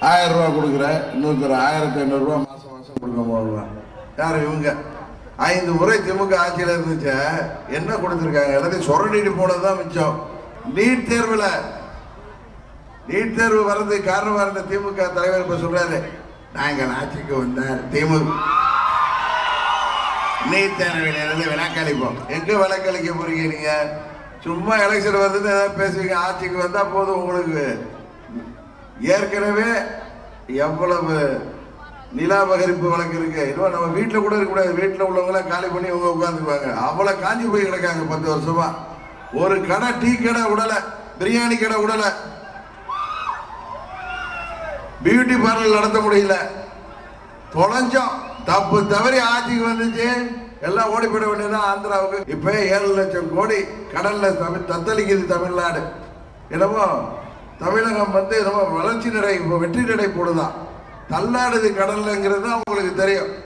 ஆயிரம் ரூபா கொடுக்குறேன் இன்னொருத்தர் ஆயிரத்தி ஐநூறுரூவா மாதம் மாதம் கொடுக்க போடுறான் யார் இவங்க ஐந்து முறை திமுக ஆட்சியில் இருந்துச்சு என்ன கொடுத்துருக்காங்க எல்லாத்தையும் சுரண்டிட்டு போனது தான் மிச்சம் நீட் தேர்வில் நீட் தேர்வு வர்றதுக்கு காரணமாக இருந்த திமுக தலைவர் இப்போ சொல்றாரு நாங்கள் ஆட்சிக்கு வந்தார் திமுக நீட் தேர்வில் இருந்து விலக்களிப்போம் எங்க விலக்களிக்க போறீங்க நீங்க சும்மா எலெக்ஷன் வருதுன்னு ஏதாவது பேசுவீங்க ஆட்சிக்கு வந்தா போதும் உங்களுக்கு ஏற்கனவே எவ்வளவு நிலாபகரிப்பு வழக்கு இருக்கு இன்னும் நம்ம வீட்டில் கூட இருக்கக்கூடாது வீட்டில் உள்ளவங்களாம் காலி பண்ணி இவங்க உட்காந்துக்குவாங்க அவ்வளோ காஞ்சி போய் கிடக்காங்க பத்து வருஷமா ஒரு கடை டீ கடை விடலை பிரியாணி கடை விடலை பியூட்டி பார்லர் நடத்த முடியல தொலைஞ்சோம் தப்பு தவறி ஆட்சிக்கு வந்துச்சு எல்லாம் ஓடி போயிட வேண்டியதான் ஆந்திராவுக்கு இப்ப ஏழு லட்சம் கோடி கடல்ல தமிழ் தத்தளிக்குது தமிழ்நாடு என்னமோ தமிழகம் வந்து என்னமோ வளர்ச்சி நடை இப்போ வெற்றி நடை போடுதான் தள்ளாடுது கடல்லங்கிறது தான் உங்களுக்கு தெரியும்